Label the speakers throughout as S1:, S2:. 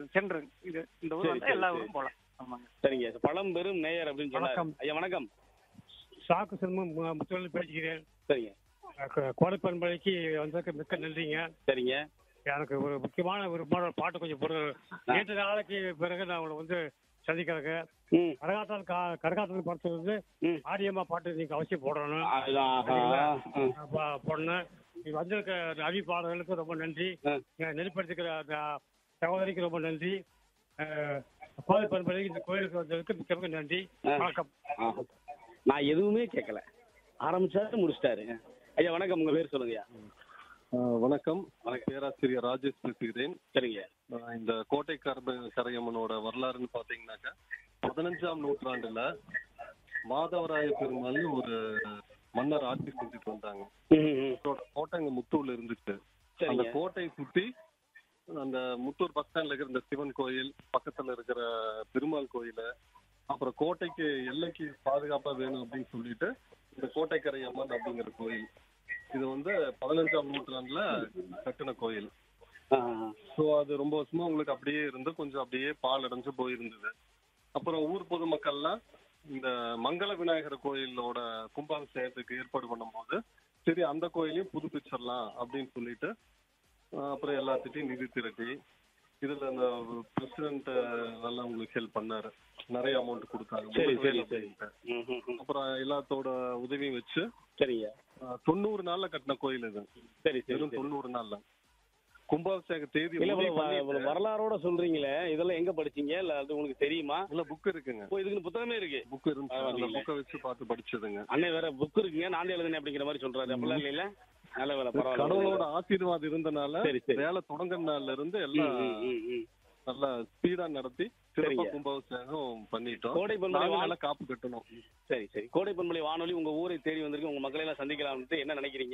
S1: சென்று இது இந்த ஊர்
S2: சரி,
S1: வந்து
S2: சரி,
S1: எல்லா
S2: சரி.
S1: ஊரும் போகலாம் ஆமாங்க
S2: சரிங்க பழம் பெரும் நேயர் அப்படின்னு சொன்னார்
S3: வணக்கம்.
S2: ஐயா வணக்கம்
S3: சாக்கு சிரமம் முத்தொழில் பேசுகிறேன்
S2: சரிங்க
S3: கோடைப்பண்பலைக்கு வந்ததுக்கு மிக்க நன்றிங்க
S2: சரிங்க
S3: எனக்கு ஒரு முக்கியமான ஒரு பாடல் பாட்டு கொஞ்சம் போடுங்க நேற்று நாளைக்கு பிறகு நான் உங்களை வந்து சந்திக்கிறேங்க
S2: ம்
S3: கரகாட்டம் கா- கரகாட்டம் படத்துல வந்து
S2: ம்.
S3: ஆரியமா பாட்டு நீங்க அவசியம் போடணும்
S2: அதுதான், ஆஹா. ம்.
S3: ப- போடணும் நீ வந்திருக்க அறிவிப்பாளர்களுக்கு ரொம்ப நன்றி
S2: ஆ.
S3: நெருப்படுத்திக்கிற அந்த சகோதரிக்கு ரொம்ப நன்றி கோவை பண்பலைக்கு இந்த கோயிலுக்கு வந்ததுக்கு மிக்க மிக்க நன்றி
S2: ஆ.
S3: வணக்கம்
S2: ஆ. நான் எதுவுமே கேட்கல ஆரம்பிச்சாரு முடிச்சிட்டாரு ஐயா வணக்கம் உங்க பேர் சொல்லுங்கய்யா
S4: ஆஹ் வணக்கம் பேராசிரியர் ராஜேஷ் பேசுகிறேன்
S2: சரிங்க
S4: ஆஹ் இந்த கோட்டை கரப கரையம்மனோட வரலாறுன்னு பாத்தீங்கன்னாக்கா பதினஞ்சாம் நூற்றாண்டுல மாதவராய பெருமாள் ஒரு மன்னர் ஆட்சி செஞ்சுட்டு வந்தாங்க
S2: ம், ம்.
S4: அவரோட கோட்டை அங்க முத்தூர்ல இருந்துச்சு அந்த
S2: சரிங்க
S4: கோட்டையை சுத்தி அந்த முத்தூர் பஸ் ஸ்டாண்ட்ல இருக்கிற இந்த சிவன் கோயில் பக்கத்துல இருக்கிற பெருமாள் கோயில் அப்புறம் கோட்டைக்கு எல்லைக்கு பாதுகாப்பா வேணும் அப்படின்னு சொல்லிட்டு இந்த கோட்டைக்கரை அம்மன் அப்படிங்கிற கோயில் இது வந்து பதினஞ்சாம் நூற்றாண்டுல கட்டின கோயில்
S2: ஆ,
S4: ஸோ அது ரொம்ப வருஷமா உங்களுக்கு அப்படியே இருந்து கொஞ்சம் அப்படியே பால் அடைஞ்சு போயிருந்தது அப்புறம் ஊர் பொதுமக்கள்லாம் இந்த மங்கள விநாயகர் கோயிலோட கும்பாபிஷேகத்துக்கு ஏற்பாடு பண்ணும்போது சரி அந்த கோயிலையும் புதுப்பிச்சிடலாம் அப்படின்னு சொல்லிட்டு ஆஹ் அப்புறம் எல்லாத்துட்டையும் நிதி திரட்டி இதுல அந்த பிரசிடென்ட் நல்லா உங்களுக்கு ஹெல்ப் பண்ணாரு நிறைய அமௌண்ட் கொடுத்தாங்க
S2: சரி
S4: உங்களுக்கு
S2: சரி
S4: வேணும்
S2: சரி
S4: அப்படின்ட்டு.
S2: ம், ம், ம்.
S4: அப்புறம் எல்லாத்தோட உதவியும் வச்சு
S2: சரிங்க
S4: ஆஹ் தொண்ணூறு நாள்ல கட்டின கோயில் இது
S2: சரி சரி
S4: வெறும்
S2: சரி.
S4: தொண்ணூறு நாள்ல கும்பாபிஷேக தேதி
S2: இல்ல
S4: முடிவு
S2: இவ்வளவு வ-
S4: பண்ணிட்டு-
S2: இவ்வளவு வரலாறோட சொல்றீங்களே இதெல்லாம் எங்க படிச்சீங்க இல்ல அது உங்களுக்கு தெரியுமா
S4: இல்ல புக் இருக்குங்க
S2: ஓ இதுக்கு புத்தகமே இருக்கு
S4: புக் இருந்துச்சு அந்த
S2: பரவாயில்லையே.
S4: புக்கை வச்சு பார்த்து படிச்சதுங்க
S2: அண்ணன் வேற புக் இருக்குங்க நான் எழுதுனேன் அப்படிங்கிற மாதிரி சொல்றாரு அப்படிலாம் இல்ல நல்ல வேலை
S4: கடவுளோட
S2: பரவாயில்ல
S4: ஆசீர்வாதம் இருந்தனால
S2: சரி சரி
S4: வேலை தொடங்கின நாள்ல இருந்து
S2: ம்,
S4: எல்லாம்
S2: ம், ம், ம்.
S4: நல்லா ஸ்பீடா நடத்தி சிறப்பா
S2: சரிங்க.
S4: கும்பாபிஷேகம் பண்ணிட்டோம்
S2: கோடை பண்பலை
S4: நாங்க
S2: வா-
S4: நல்லா காப்பு கட்டணும்
S2: சரி சரி கோடை பண்பலை வானொலி உங்க ஊரை தேடி வந்திருக்கு உங்க மக்களை எல்லாம் சந்திக்கலாம்னு என்ன நினைக்கிறீங்க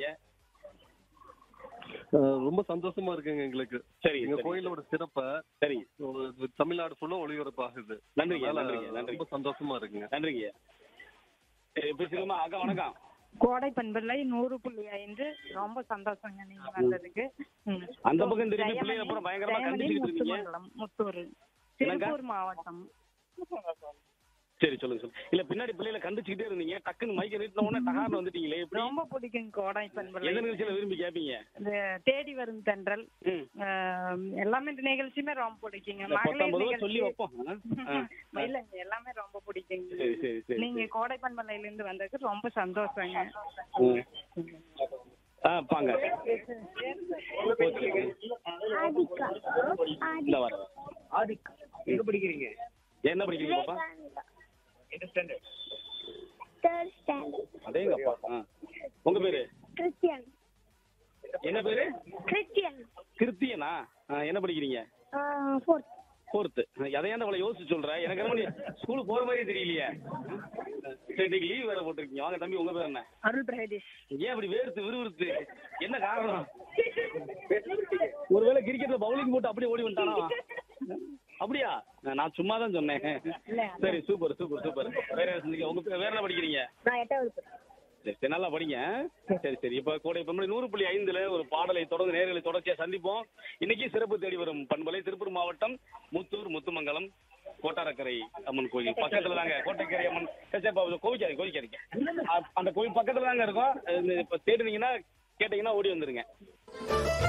S4: அஹ் ரொம்ப சந்தோஷமா இருக்குங்க எங்களுக்கு
S2: சரி
S4: எங்க
S2: சரி.
S4: கோயிலோட சிறப்பை
S2: சரிங்க
S4: ஒரு தமிழ்நாடு ஃபுல்லா ஒளிபரப்பாகுது
S2: நன்றிங்க
S4: அதனால
S2: நன்றிங்க நன்றிங்க
S4: ரொம்ப சந்தோஷமா இருக்குங்க
S2: நன்றிங்க சரி பேசுங்கம்மா அக்கா வணக்கம்
S5: கோடை பண்பலை நூறு புள்ளி ஐந்து ரொம்ப சந்தோஷங்க நீங்க வந்ததுக்கு ம்.
S2: அந்த பக்கம் திரும்பி
S5: ஜெயமணி-
S2: பிள்ளைய அப்புறம் பயங்கரமா
S5: ஜெயமணி
S2: கண்டிச்சுக்கிட்டு இருக்கீங்க.
S5: முத்துமங்கலம், முத்தூர்
S2: என்னங்க?
S5: திருப்பூர் மாவட்டம்
S2: சரி சொல்லுங்க சொல்லுங்க இல்ல பின்னாடி பிள்ளைகளை கண்டிச்சுக்கிட்டே இருந்தீங்க டக்குன்னு மைக்க நீட்டின உடனே டகார்னு வந்துட்டீங்களே எப்படி
S5: ரொம்ப பிடிக்கும் கோடை பண்பலை
S2: எந்த நிகழ்ச்சியில விரும்பி கேப்பீங்க
S5: இந்த தேடி வரும் தென்றல்
S2: ம்
S5: ஆஹ், எல்லாமே இந்த நிகழ்ச்சியுமே ரொம்ப பிடிக்குங்க
S2: இந்த
S5: மகளிர்
S2: பத்தொன்பது ரூபா சொல்லி
S5: நிகழ்ச்சி
S2: வைப்போம் ஆ? ஆ.
S5: இல்லைங்க எல்லாமே ரொம்ப பிடிக்குங்க
S2: சரி சரி சரி
S5: நீங்க கோடை பண்பலையில இருந்து வந்ததுக்கு ரொம்ப சந்தோஷங்க
S2: ம். ஆ பாங்க இந்த வர
S1: எங்க படிக்கிறீங்க
S2: என்ன படிக்கிறீங்க பாப்பா
S6: தேர்ட் ஸ்டாண்டர்ட்
S2: அதேங்கப்பா ஆ. உங்க பேரு
S6: கிறிஸ்டியன்
S2: என்ன பேரு
S6: கிறிஸ்டியன்
S2: கிருத்தியனா ஆ, என்ன படிக்கிறீங்க
S6: ஃபோர்த்
S2: ஃபோர்த்து அதையாண்ட அவ்வளோ யோசிச்சு சொல்றேன் எனக்கு என்ன பண்ணி ஸ்கூலுக்கு போற மாதிரி தெரியலையே சரி இன்னைக்கு லீவ் வேற போட்டிருக்கீங்க வாங்க தம்பி உங்க பேர் என்ன
S5: அருள் பிரகதீஷ்
S2: ஏன் அப்படி வேர்த்து விறுவிறுத்து என்ன காரணம் ஒருவேளை கிரிக்கெட்ல பவுலிங் போட்டு அப்படியே ஓடி வந்துட்டானா அப்படியா நான் சும்மா தான் சொன்னேன் சரி சூப்பர் சூப்பர் சூப்பர் வேற யாரும் சிந்திக்க உங்க பேர் வேற என்ன படிக்கிறீங்க
S6: நான் எட்டாவது
S2: சரி சரி நல்லா படிங்க சரி சரி இப்போ கோடை பண்பலை நூறு புள்ளி ஐந்துல ஒரு பாடலை தொடர்ந்து நேர்களை தொடர்ச்சியா சந்திப்போம் இன்னைக்கு சிறப்பு தேடி வரும் பண்பலை திருப்பூர் மாவட்டம் முத்தூர் முத்துமங்கலம் கோட்டாரக்கரை அம்மன் கோயில் பக்கத்துல தாங்க கோட்டைக்கரை அம்மன் கோவிக்காரி கோவிக்காரிங்க அந்த கோயில் பக்கத்துல தாங்க இருக்கும் இப்ப தேடுனீங்கன்னா கேட்டீங்கன்னா ஓடி வந்துருங்க